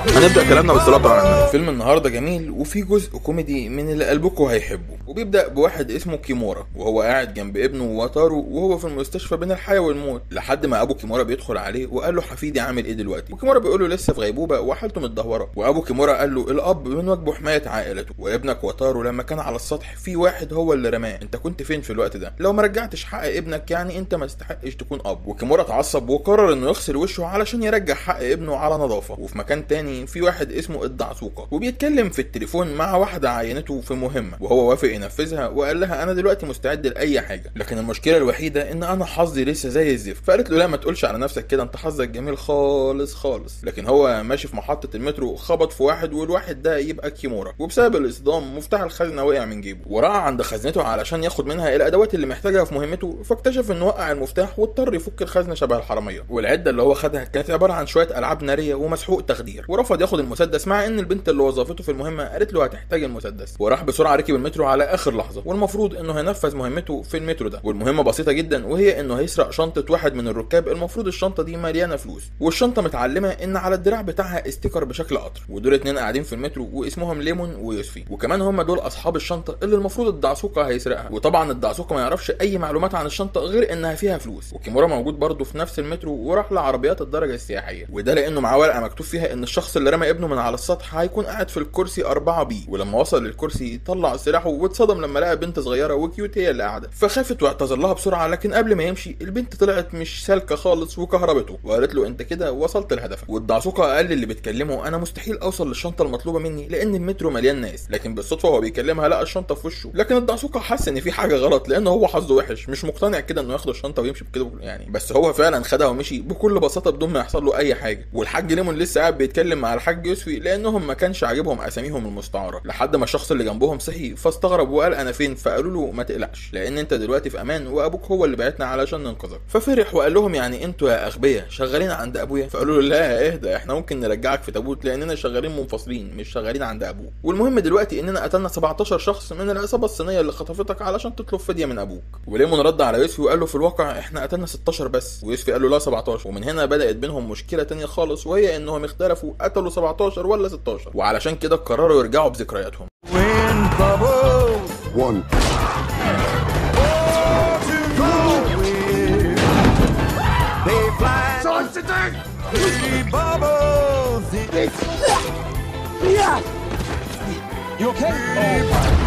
هنبدا كلامنا بالصلاه على النبي فيلم النهارده جميل وفي جزء كوميدي من اللي قلبكم هيحبه وبيبدا بواحد اسمه كيمورا وهو قاعد جنب ابنه وتارو وهو في المستشفى بين الحياه والموت لحد ما ابو كيمورا بيدخل عليه وقال له حفيدي عامل ايه دلوقتي وكيمورا بيقول له لسه في غيبوبه وحالته متدهوره وابو كيمورا قال له الاب من واجبه حمايه عائلته وابنك وتارو لما كان على السطح في واحد هو اللي رماه انت كنت فين في الوقت ده لو ما رجعتش حق ابنك يعني انت ما تستحقش تكون اب وكيمورا اتعصب وقرر انه يغسل وشه علشان يرجع حق ابنه على نظافه وفي مكان تاني في واحد اسمه الدعسوقه وبيتكلم في التليفون مع واحده عينته في مهمه وهو وافق ينفذها وقال لها انا دلوقتي مستعد لاي حاجه لكن المشكله الوحيده ان انا حظي لسه زي الزفت فقالت له لا ما تقولش على نفسك كده انت حظك جميل خالص خالص لكن هو ماشي في محطه المترو خبط في واحد والواحد ده يبقى كيمورا وبسبب الاصدام مفتاح الخزنه وقع من جيبه وراح عند خزنته علشان ياخد منها الادوات اللي محتاجها في مهمته فاكتشف انه وقع المفتاح واضطر يفك الخزنه شبه الحراميه والعده اللي هو خدها كانت عباره عن شويه العاب ناريه ومسحوق تخدير ورفض ياخد المسدس مع ان البنت اللي وظفته في المهمه قالت له هتحتاج المسدس وراح بسرعه ركب المترو على اخر لحظه والمفروض انه هينفذ مهمته في المترو ده والمهمه بسيطه جدا وهي انه هيسرق شنطه واحد من الركاب المفروض الشنطه دي مليانه فلوس والشنطه متعلمه ان على الدراع بتاعها استيكر بشكل قطر ودول اتنين قاعدين في المترو واسمهم ليمون ويوسفي وكمان هم دول اصحاب الشنطه اللي المفروض الدعسوقه هيسرقها وطبعا الدعسوقه ما يعرفش اي معلومات عن الشنطه غير انها فيها فلوس وكيمورا موجود برضه في نفس المترو وراح لعربيات الدرجه السياحيه وده لانه معاه ورقه مكتوب فيها ان الشخص اللي رمى ابنه من على السطح هيكون قاعد في الكرسي 4 بي ولما وصل للكرسي طلع سلاحه واتصدم لما لقى بنت صغيره وكيوت هي اللي قاعده فخافت واعتذر لها بسرعه لكن قبل ما يمشي البنت طلعت مش سالكه خالص وكهربته وقالت له انت كده وصلت لهدفك والدعسوقه قال للي بتكلمه انا مستحيل اوصل للشنطه المطلوبه مني لان المترو مليان ناس لكن بالصدفه وهو بيكلمها لقى الشنطه في وشه لكن الدعسوقه حس ان في حاجه غلط لان هو حظه وحش مش مقتنع كده انه ياخد الشنطه ويمشي بكده يعني بس هو فعلا خدها ومشي بكل بساطه بدون ما يحصل له اي حاجه والحاج ليمون لسه قاعد بيتكلم مع الحاج يوسفي لانهم ما كانش عاجبهم اساميهم المستعاره لحد ما الشخص اللي جنبهم صحي فاستغرب وقال انا فين فقالوا له ما تقلقش لان انت دلوقتي في امان وابوك هو اللي بعتنا علشان ننقذك ففرح وقال لهم يعني انتوا يا اغبياء شغالين عند ابويا فقالوا له لا اهدى احنا ممكن نرجعك في تابوت لاننا شغالين منفصلين مش شغالين عند ابوك والمهم دلوقتي اننا قتلنا 17 شخص من العصابه الصينيه اللي خطفتك علشان تطلب فديه من ابوك وليمون رد على يوسفي وقال له في الواقع احنا قتلنا 16 بس ويوسفي قال له لا 17 ومن هنا بدات بينهم مشكله تانية خالص وهي انهم اختلفوا قتلوا 17 ولا 16 وعلشان كده قرروا يرجعوا بذكرياتهم One. They fly. Three bubbles. You okay?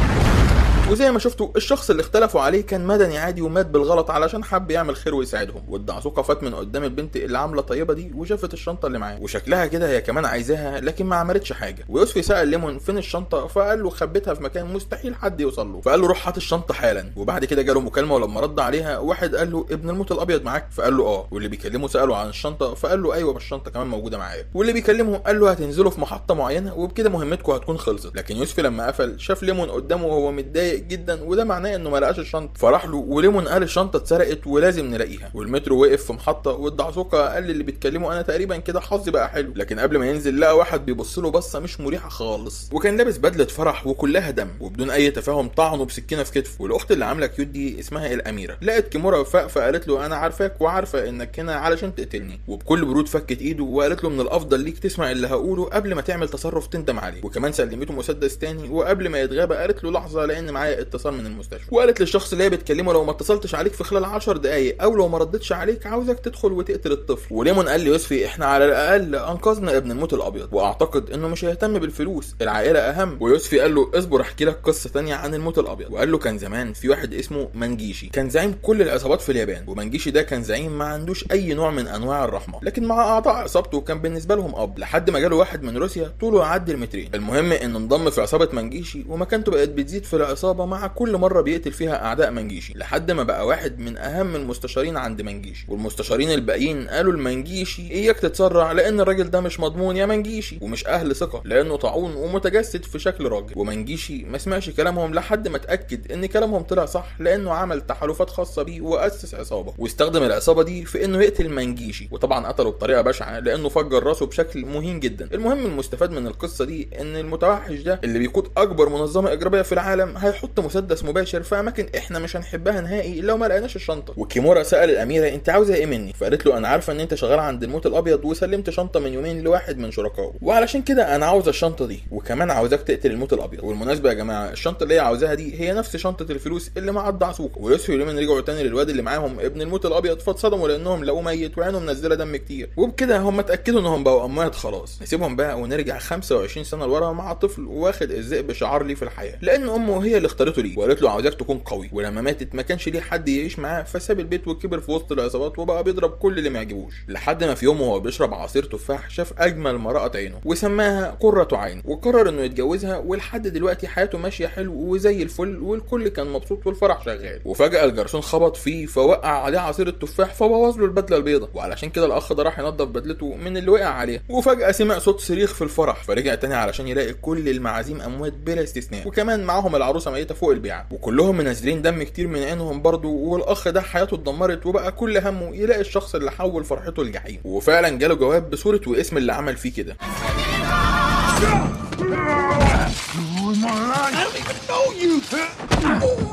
وزي ما شفتوا الشخص اللي اختلفوا عليه كان مدني عادي ومات بالغلط علشان حب يعمل خير ويساعدهم والدعسوقه فات من قدام البنت اللي عامله طيبه دي وشافت الشنطه اللي معاه وشكلها كده هي كمان عايزاها لكن ما عملتش حاجه ويوسفي سال ليمون فين الشنطه فقال له خبيتها في مكان مستحيل حد يوصل له فقال له روح هات الشنطه حالا وبعد كده جاله مكالمه ولما رد عليها واحد قال له ابن الموت الابيض معاك فقال له اه واللي بيكلمه ساله عن الشنطه فقال له ايوه الشنطه كمان موجوده معايا واللي بيكلمه قال له هتنزلوا في محطه معينه وبكده مهمتكم هتكون خلصت لكن يوسفي لما قفل شاف ليمون قدامه وهو متضايق جدا وده معناه انه ما لقاش الشنطه فراح له وليمون قال الشنطه اتسرقت ولازم نلاقيها والمترو وقف في محطه والدعسوقه قال للي بيتكلموا انا تقريبا كده حظي بقى حلو لكن قبل ما ينزل لقى واحد بيبص له بصه مش مريحه خالص وكان لابس بدله فرح وكلها دم وبدون اي تفاهم طعنه بسكينه في كتفه والاخت اللي عامله كيوت دي اسمها الاميره لقت كيمورا وفاق فقالت له انا عارفاك وعارفه انك هنا علشان تقتلني وبكل برود فكت ايده وقالت له من الافضل ليك تسمع اللي هقوله قبل ما تعمل تصرف تندم عليه وكمان سلمته مسدس تاني وقبل ما يتغابى قالت له لحظه لان معايا اتصال من المستشفى وقالت للشخص اللي هي بتكلمه لو ما اتصلتش عليك في خلال 10 دقايق او لو ما ردتش عليك عاوزك تدخل وتقتل الطفل وليمون قال ليوسفي احنا على الاقل انقذنا ابن الموت الابيض واعتقد انه مش هيهتم بالفلوس العائله اهم ويوسفي قال له اصبر احكي لك قصه تانية عن الموت الابيض وقال له كان زمان في واحد اسمه منجيشي كان زعيم كل العصابات في اليابان ومنجيشي ده كان زعيم ما عندوش اي نوع من انواع الرحمه لكن مع اعضاء عصابته كان بالنسبه لهم اب لحد ما جاله واحد من روسيا طوله يعدي المترين المهم انه انضم في عصابه منجيشي ومكانته بقت بتزيد في العصابه مع كل مره بيقتل فيها اعداء منجيشي لحد ما بقى واحد من اهم المستشارين عند منجيشي والمستشارين الباقيين قالوا لمنجيشي اياك تتسرع لان الراجل ده مش مضمون يا منجيشي ومش اهل ثقه لانه طاعون ومتجسد في شكل راجل ومنجيشي ما سمعش كلامهم لحد ما اتاكد ان كلامهم طلع صح لانه عمل تحالفات خاصه بيه واسس عصابه واستخدم العصابه دي في انه يقتل منجيشي وطبعا قتله بطريقه بشعه لانه فجر راسه بشكل مهين جدا المهم المستفاد من القصه دي ان المتوحش ده اللي بيقود اكبر منظمه اجراميه في العالم هيحط تحط مسدس مباشر في اماكن احنا مش هنحبها نهائي لو ما لقيناش الشنطه وكيمورا سال الاميره انت عاوزه ايه مني فقالت له انا عارفه ان انت شغال عند الموت الابيض وسلمت شنطه من يومين لواحد من شركائه وعلشان كده انا عاوز الشنطه دي وكمان عاوزاك تقتل الموت الابيض والمناسبه يا جماعه الشنطه اللي هي عاوزاها دي هي نفس شنطه الفلوس اللي مع الدعسوكه ويوسفي وليمن رجعوا تاني للواد اللي معاهم ابن الموت الابيض فاتصدموا لانهم لقوه ميت وعينه منزله دم كتير وبكده هم اتاكدوا انهم بقوا اموات خلاص نسيبهم بقى ونرجع 25 سنه لورا مع طفل واخد الذئب شعار ليه في الحياه لان امه هي اللي اختارته ليه وقالت له عاوزاك تكون قوي ولما ماتت ما كانش ليه حد يعيش معاه فساب البيت وكبر في وسط العصابات وبقى بيضرب كل اللي ما يعجبوش لحد ما في يوم وهو بيشرب عصير تفاح شاف اجمل امراه عينه وسماها قرة عين وقرر انه يتجوزها ولحد دلوقتي حياته ماشيه حلو وزي الفل والكل كان مبسوط والفرح شغال وفجاه الجرسون خبط فيه فوقع عليه عصير التفاح فبوظ له البدله البيضاء وعلشان كده الاخ ده راح ينظف بدلته من اللي وقع عليها وفجاه سمع صوت صريخ في الفرح فرجع تاني علشان يلاقي كل المعازيم اموات بلا استثناء وكمان معاهم العروسه ميته فوق البيعه وكلهم منزلين دم كتير من عينهم برضه والاخ ده حياته اتدمرت وبقى كل همه يلاقي الشخص اللي حول فرحته الجحيم وفعلا جاله جواب بصوره واسم اللي عمل فيه كده I don't even know you!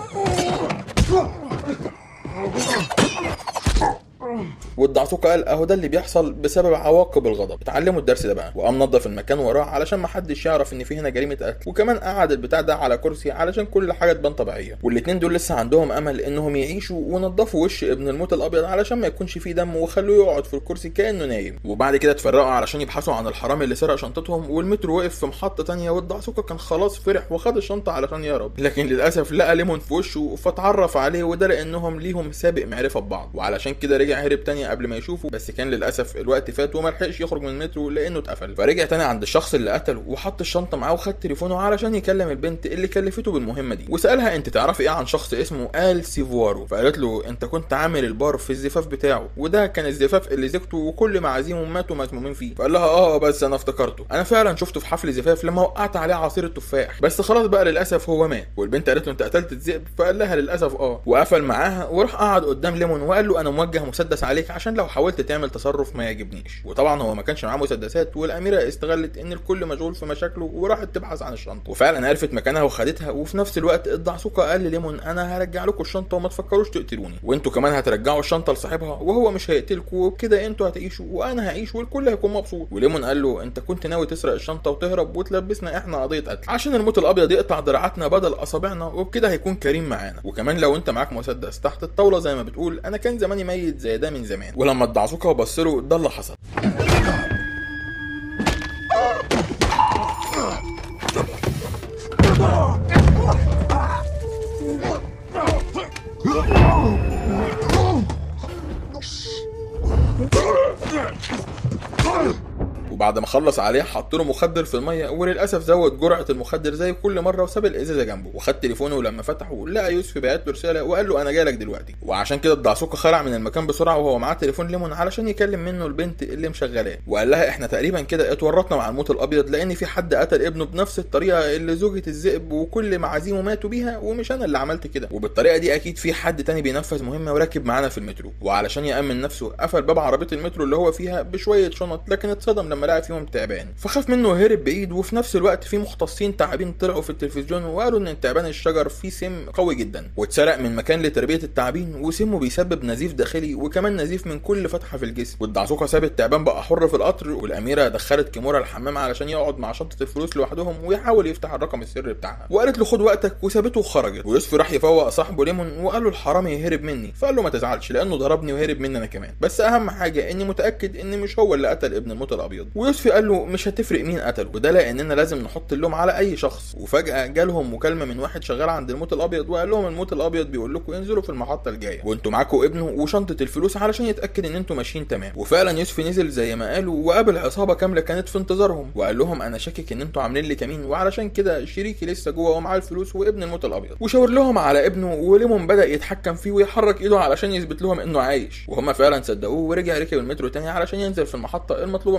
والدعسوقة قال اهو ده اللي بيحصل بسبب عواقب الغضب اتعلموا الدرس ده بقى وقام نظف المكان وراه علشان ما حدش يعرف ان في هنا جريمه قتل وكمان قعد البتاع ده على كرسي علشان كل حاجه تبان طبيعيه والاتنين دول لسه عندهم امل انهم يعيشوا ونضفوا وش ابن الموت الابيض علشان ما يكونش فيه دم وخلوه يقعد في الكرسي كانه نايم وبعد كده اتفرقوا علشان يبحثوا عن الحرامي اللي سرق شنطتهم والمترو وقف في محطه تانية والدعسوقة كان خلاص فرح وخد الشنطه علشان يهرب لكن للاسف لقى ليمون في وشه فتعرف عليه وده لانهم ليهم سابق معرفه ببعض وعلشان كده رجع هرب تاني قبل ما يشوفه بس كان للاسف الوقت فات وما لحقش يخرج من المترو لانه اتقفل فرجع تاني عند الشخص اللي قتله وحط الشنطه معاه وخد تليفونه علشان يكلم البنت اللي كلفته بالمهمه دي وسالها انت تعرفي ايه عن شخص اسمه ال سيفوارو فقالت له انت كنت عامل البار في الزفاف بتاعه وده كان الزفاف اللي زكته وكل معازيمه ماتوا مسمومين فيه فقال لها اه بس انا افتكرته انا فعلا شفته في حفل زفاف لما وقعت عليه عصير التفاح بس خلاص بقى للاسف هو مات والبنت قالت له انت قتلت الذئب فقال لها للاسف اه وقفل معاها وراح قعد قدام ليمون وقال له انا موجه مسدس عليك عشان لو حاولت تعمل تصرف ما يعجبنيش وطبعا هو ما كانش معاه مسدسات والاميره استغلت ان الكل مشغول في مشاكله وراحت تبحث عن الشنطه وفعلا عرفت مكانها وخدتها وفي نفس الوقت الدعسوقه قال لليمون انا هرجع لكم الشنطه وما تفكروش تقتلوني وانتوا كمان هترجعوا الشنطه لصاحبها وهو مش هيقتلكم وبكده انتوا هتعيشوا وانا هعيش والكل هيكون مبسوط وليمون قال له انت كنت ناوي تسرق الشنطه وتهرب وتلبسنا احنا قضيه قتل عشان الموت الابيض يقطع دراعاتنا بدل اصابعنا وبكده هيكون كريم معانا وكمان لو انت معاك مسدس تحت الطاوله زي ما بتقول انا كان زماني ميت زي ده من زمان ولما الدعسوقه بص له ده اللي حصل وبعد ما خلص عليه حط له مخدر في الميه وللاسف زود جرعه المخدر زي كل مره وساب الازازه جنبه وخد تليفونه ولما فتحه لقى يوسف بعت له رساله وقال له انا جايلك دلوقتي وعشان كده الدعسوقه خلع من المكان بسرعه وهو معاه تليفون ليمون علشان يكلم منه البنت اللي مشغلاه وقال لها احنا تقريبا كده اتورطنا مع الموت الابيض لان في حد قتل ابنه بنفس الطريقه اللي زوجة الذئب وكل معازيمه ماتوا بيها ومش انا اللي عملت كده وبالطريقه دي اكيد في حد تاني بينفذ مهمه وراكب معانا في المترو وعلشان يامن نفسه قفل باب عربيه المترو اللي هو فيها بشويه شنط لكن اتصدم لما لقى فيهم تعبان فخاف منه وهرب بعيد وفي نفس الوقت في مختصين تعابين طلعوا في التلفزيون وقالوا ان التعبان الشجر فيه سم قوي جدا واتسرق من مكان لتربيه التعابين وسمه بيسبب نزيف داخلي وكمان نزيف من كل فتحه في الجسم والدعسوقه ساب التعبان بقى حر في القطر والاميره دخلت كيمورا الحمام علشان يقعد مع شنطه الفلوس لوحدهم ويحاول يفتح الرقم السري بتاعها وقالت له خد وقتك وسابته وخرجت ويوسف راح يفوق صاحبه ليمون وقال له الحرامي هرب مني فقال له ما تزعلش لانه ضربني وهرب مني انا كمان بس اهم حاجه اني متاكد ان مش هو اللي قتل ابن الموت الابيض ويوسف قال له مش هتفرق مين قتله وده لاننا لازم نحط اللوم على اي شخص وفجاه جالهم مكالمه من واحد شغال عند الموت الابيض وقال لهم الموت الابيض بيقول لكم انزلوا في المحطه الجايه وانتوا معاكم ابنه وشنطه الفلوس علشان يتاكد ان انتوا ماشيين تمام وفعلا يوسف نزل زي ما قالوا وقابل عصابه كامله كانت في انتظارهم وقال لهم انا شاكك ان انتوا عاملين لي كمين وعلشان كده شريكي لسه جوه ومعاه الفلوس وابن الموت الابيض وشاور لهم على ابنه وليمون بدا يتحكم فيه ويحرك ايده علشان يثبت لهم انه عايش وهم فعلا صدقوه ورجع ركب المترو تاني علشان ينزل في المحطه المطلوبه منه في الاتجاه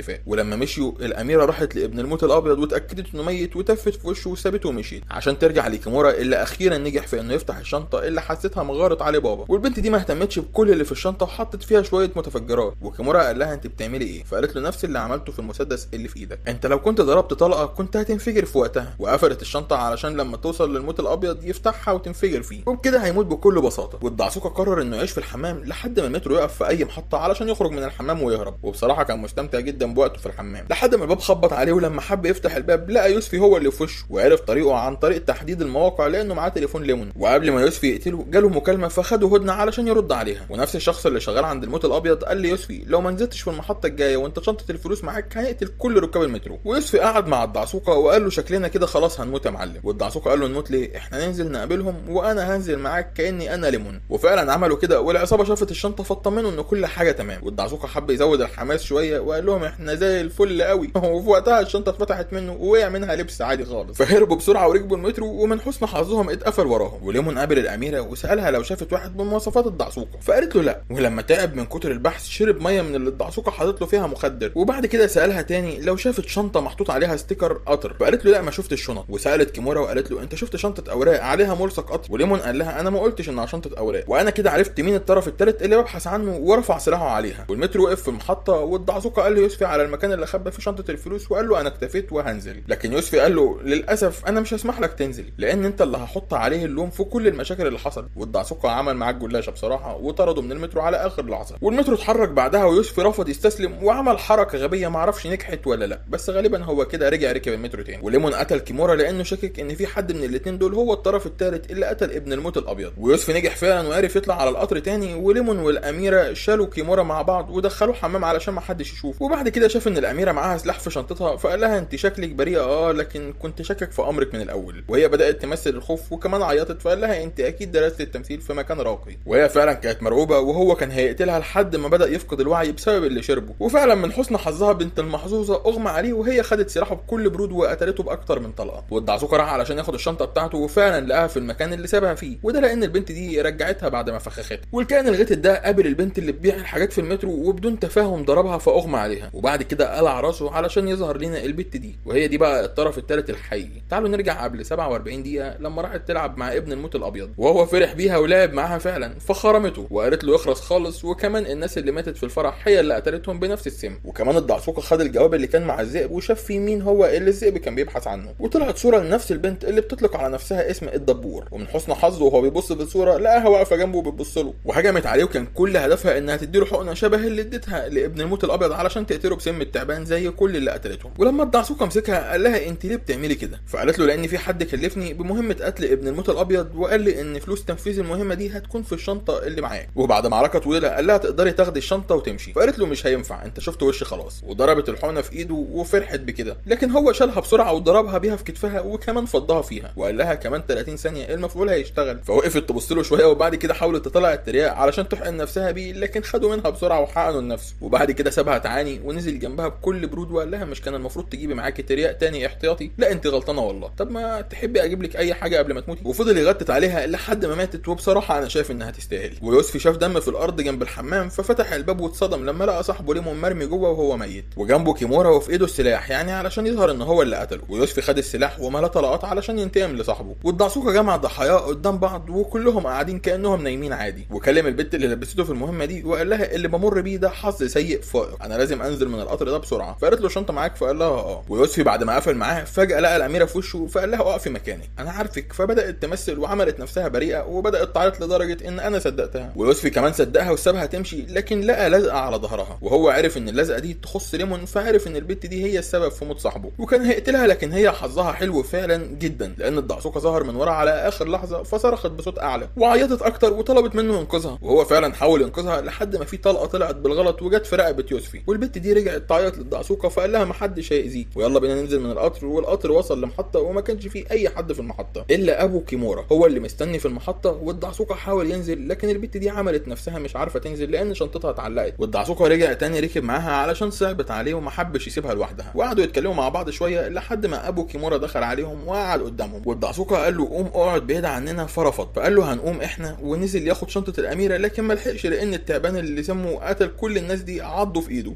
اتفاق ولما مشيوا الاميره راحت لابن الموت الابيض واتاكدت انه ميت وتفت في وشه وسابته ومشيت عشان ترجع لكيمورا اللي اخيرا نجح في انه يفتح الشنطه اللي حسيتها مغارت عليه بابا والبنت دي ما اهتمتش بكل اللي في الشنطه وحطت فيها شويه متفجرات وكيمورا قال لها انت بتعملي ايه فقالت له نفس اللي عملته في المسدس اللي في ايدك انت لو كنت ضربت طلقه كنت هتنفجر في وقتها وقفلت الشنطه علشان لما توصل للموت الابيض يفتحها وتنفجر فيه وبكده هيموت بكل بساطه والدعسوقه قرر انه يعيش في الحمام لحد ما المترو يقف في اي محطه علشان يخرج من الحمام ويهرب وبصراحه كان مستمتع جدا بوقته في الحمام لحد ما الباب خبط عليه ولما حب يفتح الباب لقى يوسفي هو اللي في وشه وعرف طريقه عن طريق تحديد المواقع لانه معاه تليفون ليمون وقبل ما يوسفي يقتله جاله مكالمه فخده هدنه علشان يرد عليها ونفس الشخص اللي شغال عند الموت الابيض قال ليوسفي لو ما نزلتش في المحطه الجايه وانت شنطه الفلوس معاك هنقتل كل ركاب المترو ويوسفي قعد مع الدعسوقه وقال له شكلنا كده خلاص هنموت يا معلم والدعسوقه قال له نموت ليه احنا ننزل نقابلهم وانا هنزل معاك كاني انا ليمون وفعلا عملوا كده والعصابه شافت الشنطه فاطمنوا ان كل حاجه تمام والدعسوقه حب يزود الحماس شويه وقال لهم احنا زي الفل قوي وفي وقتها الشنطه اتفتحت منه ووقع منها لبس عادي خالص فهربوا بسرعه وركبوا المترو ومن حسن حظهم اتقفل وراهم وليمون قابل الاميره وسالها لو شافت واحد من مواصفات الدعسوقه فقالت له لا ولما تعب من كتر البحث شرب ميه من اللي الدعسوقه حاطط له فيها مخدر وبعد كده سالها تاني لو شافت شنطه محطوط عليها ستيكر قطر فقالت له لا ما شفتش شنط وسالت كيمورا وقالت له انت شفت شنطه اوراق عليها ملصق قطر وليمون قال لها انا ما قلتش انها شنطه اوراق وانا كده عرفت مين الطرف الثالث اللي ببحث عنه ورفع سلاحه عليها والمترو وقف في المحطه والدعسوقه قال له يوسفي على المكان اللي خبى فيه شنطه الفلوس وقال له انا اكتفيت وهنزل لكن يوسفي قال له للاسف انا مش هسمح لك تنزل لان انت اللي هحط عليه اللوم في كل المشاكل اللي حصلت والدعسوقه عمل معاه الجلاشه بصراحه وطرده من المترو على اخر لحظه والمترو اتحرك بعدها ويوسفي رفض يستسلم وعمل حركه غبيه معرفش نجحت ولا لا بس غالبا هو كده رجع ركب المترو تاني وليمون قتل كيمورا لانه شاكك ان في حد من الاثنين دول هو الطرف الثالث اللي قتل ابن الموت الابيض ويوسفي نجح فعلا وعرف يطلع على القطر تاني وليمون والاميره شالوا كيمورا مع بعض ودخلوه حمام علشان ما حدش يشوف وبعد كده شاف ان الاميره معاها سلاح في شنطتها فقال لها انت شكلك بريئه اه لكن كنت شاكك في امرك من الاول وهي بدات تمثل الخوف وكمان عيطت فقال لها انت اكيد درست التمثيل في مكان راقي وهي فعلا كانت مرعوبه وهو كان هيقتلها لحد ما بدا يفقد الوعي بسبب اللي شربه وفعلا من حسن حظها بنت المحظوظه اغمى عليه وهي خدت سلاحه بكل برود وقتلته باكتر من طلقه والدعسوقه راح علشان ياخد الشنطه بتاعته وفعلا لقاها في المكان اللي سابها فيه وده لان البنت دي رجعتها بعد ما فخختها والكائن الغتت ده قابل البنت اللي بتبيع الحاجات في المترو وبدون تفاهم ضربها فاغمى عليها وبعد كده قلع راسه علشان يظهر لنا البت دي وهي دي بقى الطرف الثالث الحقيقي تعالوا نرجع قبل 47 دقيقه لما راحت تلعب مع ابن الموت الابيض وهو فرح بيها ولعب معاها فعلا فخرمته وقالت له اخرس خالص وكمان الناس اللي ماتت في الفرح هي اللي قتلتهم بنفس السم وكمان الدعسوقه خد الجواب اللي كان مع الذئب وشاف فيه مين هو اللي الذئب كان بيبحث عنه وطلعت صوره لنفس البنت اللي بتطلق على نفسها اسم الدبور ومن حسن حظه وهو بيبص في الصوره لقاها واقفه جنبه وبتبص له وهجمت عليه وكان كل هدفها انها تديله حقنه شبه اللي اديتها لابن الموت الابيض علشان تقتله بسم التعبان زي كل اللي قتلتهم ولما الدعسوقه مسكها قال لها انت ليه بتعملي كده فقالت له لان في حد كلفني بمهمه قتل ابن الموت الابيض وقال لي ان فلوس تنفيذ المهمه دي هتكون في الشنطه اللي معاك وبعد معركه طويله قال لها تقدري تاخدي الشنطه وتمشي فقالت له مش هينفع انت شفت وشي خلاص وضربت الحقنه في ايده وفرحت بكده لكن هو شالها بسرعه وضربها بيها في كتفها وكمان فضها فيها وقال لها كمان 30 ثانيه المفعول هيشتغل فوقفت تبص له شويه وبعد كده حاولت تطلع الترياق علشان تحقن نفسها بيه لكن خدوا منها بسرعه وحقنوا لنفسه وبعد كده سابها تعاني ونزل جنبها بكل برود وقال لها مش كان المفروض تجيبي معاكي ترياق تاني احتياطي لا انت غلطانه والله طب ما تحبي اجيب لك اي حاجه قبل ما تموتي وفضل يغتت عليها لحد ما ماتت وبصراحه انا شايف انها تستاهل ويوسفي شاف دم في الارض جنب الحمام ففتح الباب واتصدم لما لقى صاحبه ليمون مرمي جوه وهو ميت وجنبه كيمورا وفي ايده السلاح يعني علشان يظهر ان هو اللي قتله ويوسفي خد السلاح وملا طلقات علشان ينتقم لصاحبه والدعسوقه جمع ضحاياه قدام بعض وكلهم قاعدين كانهم نايمين عادي وكلم البت اللي لبسته في المهمه دي وقال لها اللي بمر بيه ده حظ سيء فائق انا لازم انزل من القطر ده بسرعه فقالت له الشنطه معاك فقال لها اه ويوسفي بعد ما قفل معاها فجاه لقى الاميره في وشه فقال لها اقفي مكانك انا عارفك فبدات تمثل وعملت نفسها بريئه وبدات تعيط لدرجه ان انا صدقتها ويوسفي كمان صدقها وسابها تمشي لكن لقى لزقه على ظهرها وهو عرف ان اللزقه دي تخص ليمون فعرف ان البت دي هي السبب في موت صاحبه وكان هيقتلها لكن هي حظها حلو فعلا جدا لان الدعسوقه ظهر من ورا على اخر لحظه فصرخت بصوت اعلى وعيطت اكتر وطلبت منه ينقذها وهو فعلا حاول ينقذها لحد ما في طلقه طلعت بالغلط وجت في رقبه يوسفي والبت دي رجعت تعيط للدعسوقه فقال لها محدش هيأذيك ويلا بينا ننزل من القطر والقطر وصل لمحطه وما كانش فيه اي حد في المحطه الا ابو كيمورا هو اللي مستني في المحطه والدعسوقه حاول ينزل لكن البت دي عملت نفسها مش عارفه تنزل لان شنطتها اتعلقت والدعسوقه رجع تاني ركب معاها علشان صعبت عليه وما حبش يسيبها لوحدها وقعدوا يتكلموا مع بعض شويه لحد ما ابو كيمورا دخل عليهم وقعد قدامهم والدعسوقه قال له قوم اقعد بعيد عننا فرفض فقال له هنقوم احنا ونزل ياخد شنطه الاميره لكن ما لحقش لان التعبان اللي سمه قتل كل الناس دي عضه في ايده فصرخ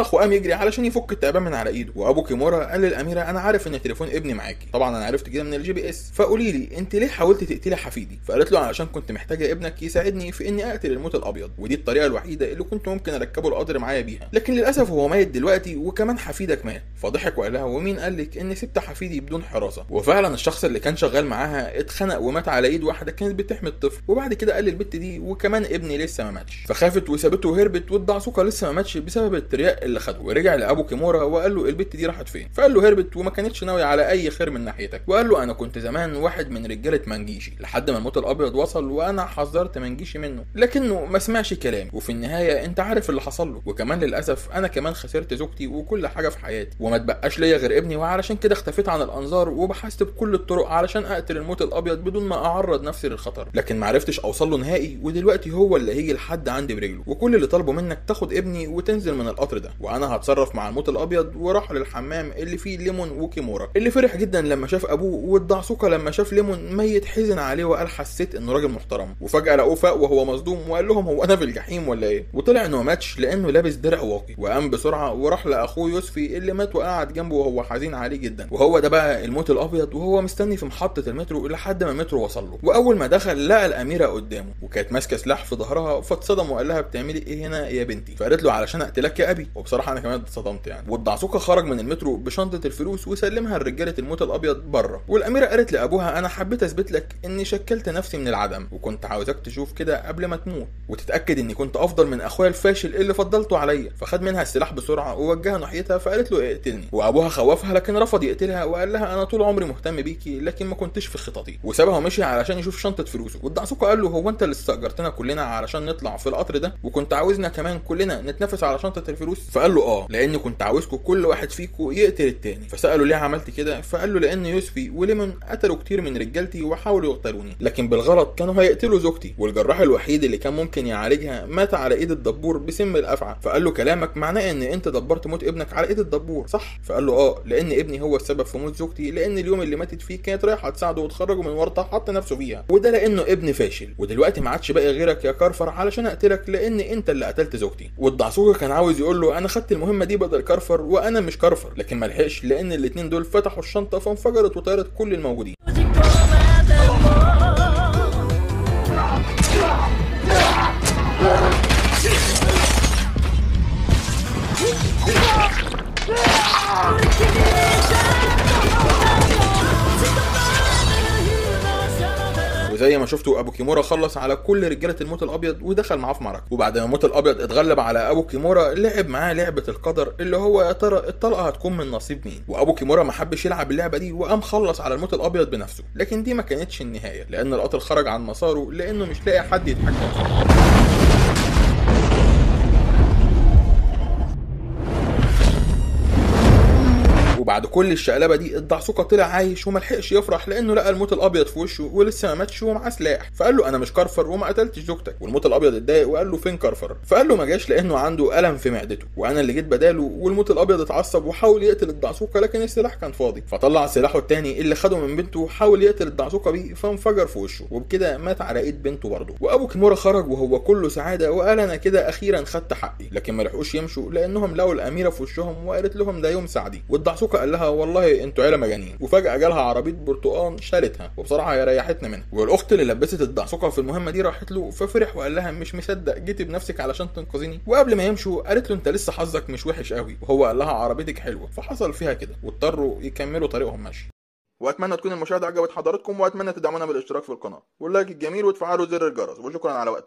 صرخ وقام يجري علشان يفك التعبان من على ايده وابو كيمورا قال للاميره انا عارف ان تليفون ابني معاكي طبعا انا عرفت كده من الجي بي اس فقولي لي انت ليه حاولتي تقتلي حفيدي فقالت له علشان كنت محتاجه ابنك يساعدني في اني اقتل الموت الابيض ودي الطريقه الوحيده اللي كنت ممكن اركبه القدر معايا بيها لكن للاسف هو ميت دلوقتي وكمان حفيدك مات فضحك وقال لها ومين قال لك اني سبت حفيدي بدون حراسه وفعلا الشخص اللي كان شغال معاها اتخنق ومات على ايد واحده كانت بتحمي الطفل وبعد كده قال للبت دي وكمان ابني لسه ما ماتش فخافت وسابته وهربت والدعسوقه لسه ما ماتش بسبب الترياق اللي خده ورجع لابو كيمورا وقال له البت دي راحت فين فقال له هربت وما كانتش ناويه على اي خير من ناحيتك وقال له انا كنت زمان واحد من رجاله منجيشي لحد ما الموت الابيض وصل وانا حذرت منجيشي منه لكنه ما سمعش كلامي وفي النهايه انت عارف اللي حصل له وكمان للاسف انا كمان خسرت زوجتي وكل حاجه في حياتي وما تبقاش ليا غير ابني وعلشان كده اختفيت عن الانظار وبحثت بكل الطرق علشان اقتل الموت الابيض بدون ما اعرض نفسي للخطر لكن ما عرفتش اوصل له نهائي ودلوقتي هو اللي هيجي لحد عندي برجله وكل اللي طالبه منك تاخد ابني وتنزل من القطر ده وانا هتصرف مع الموت الابيض وراح للحمام اللي فيه ليمون وكيمورا اللي فرح جدا لما شاف ابوه والدعسوقه لما شاف ليمون ميت حزن عليه وقال حسيت انه راجل محترم وفجاه لقوه فاق وهو مصدوم وقال لهم هو انا في الجحيم ولا ايه وطلع انه ما ماتش لانه لابس درع واقي وقام بسرعه وراح لاخوه يوسفي اللي مات وقعد جنبه وهو حزين عليه جدا وهو ده بقى الموت الابيض وهو مستني في محطه المترو لحد ما المترو وصل له واول ما دخل لقى الاميره قدامه وكانت ماسكه سلاح في ظهرها فاتصدم وقال لها بتعملي ايه هنا يا بنتي فقالت له علشان اقتلك يا ابي وبصراحه انا كمان اتصدمت يعني والدعسوقه خرج من المترو بشنطه الفلوس وسلمها لرجاله الموت الابيض بره والاميره قالت لابوها انا حبيت اثبت لك اني شكلت نفسي من العدم وكنت عاوزاك تشوف كده قبل ما تموت وتتاكد اني كنت افضل من اخويا الفاشل اللي فضلته عليا فخد منها السلاح بسرعه ووجهها ناحيتها فقالت له اقتلني وابوها خوفها لكن رفض يقتلها وقال لها انا طول عمري مهتم بيكي لكن ما كنتش في خططي وسابها ومشي علشان يشوف شنطه فلوسه والدعسوقه قال له هو انت اللي استاجرتنا كلنا علشان نطلع في القطر ده وكنت عاوزنا كمان كلنا نتنافس على شنطه الفلوس فقال له اه لاني كنت عاوزكم كل واحد فيكم يقتل التاني فساله ليه عملت كده فقال له لان يوسفي وليمون قتلوا كتير من رجالتي وحاولوا يقتلوني لكن بالغلط كانوا هيقتلوا زوجتي والجراح الوحيد اللي كان ممكن يعالجها مات على ايد الدبور بسم الافعى فقال له كلامك معناه ان انت دبرت موت ابنك على ايد الدبور صح فقال له اه لان ابني هو السبب في موت زوجتي لان اليوم اللي ماتت فيه كانت رايحه تساعده وتخرجه من ورطه حط نفسه فيها وده لانه ابن فاشل ودلوقتي ما عادش باقي غيرك يا كرفر علشان اقتلك لان انت اللي قتلت زوجتي والدعسوقه كان عاوز يقول له انا خدت المهمه دي بدل كرفر وانا مش كرفر لكن ما لحقش لان الاتنين دول فتحوا الشنطه فانفجرت وطيرت كل الموجودين وزي ما شفتوا ابو كيمورا خلص على كل رجاله الموت الابيض ودخل معاه في معركه وبعد ما الموت الابيض اتغلب على ابو كيمورا لعب معاه لعبه القدر اللي هو يا ترى الطلقه هتكون من نصيب مين وابو كيمورا ما حبش يلعب اللعبه دي وقام خلص على الموت الابيض بنفسه لكن دي ما كانتش النهايه لان القطر خرج عن مساره لانه مش لاقي حد يتحكم فيه وبعد كل الشقلبه دي الدعسوقه طلع عايش وما لحقش يفرح لانه لقى الموت الابيض في وشه ولسه ما ماتش ومعاه سلاح فقال له انا مش كرفر وما قتلتش زوجتك والموت الابيض اتضايق وقال له فين كرفر فقال له ما جاش لانه عنده الم في معدته وانا اللي جيت بداله والموت الابيض اتعصب وحاول يقتل الدعسوقه لكن السلاح كان فاضي فطلع سلاحه التاني اللي خده من بنته وحاول يقتل الدعسوقه بيه فانفجر في وشه وبكده مات على ايد بنته برضه وابو كيمورا خرج وهو كله سعاده وقال انا كده اخيرا خدت حقي لكن ما لحقوش يمشوا لانهم لقوا الاميره في وشهم وقالت لهم ده يوم سعدي والدعسوقه قال لها والله انتوا عيله مجانين وفجاه جالها عربيه برتقان شالتها وبصراحه هي ريحتنا منها والاخت اللي لبست الدعسوقه في المهمه دي راحت له ففرح وقال لها مش مصدق جيتي بنفسك علشان تنقذيني وقبل ما يمشوا قالت له انت لسه حظك مش وحش قوي وهو قال لها عربيتك حلوه فحصل فيها كده واضطروا يكملوا طريقهم ماشي واتمنى تكون المشاهده عجبت حضراتكم واتمنى تدعمونا بالاشتراك في القناه واللايك الجميل وتفعلوا زر الجرس وشكرا على وقتكم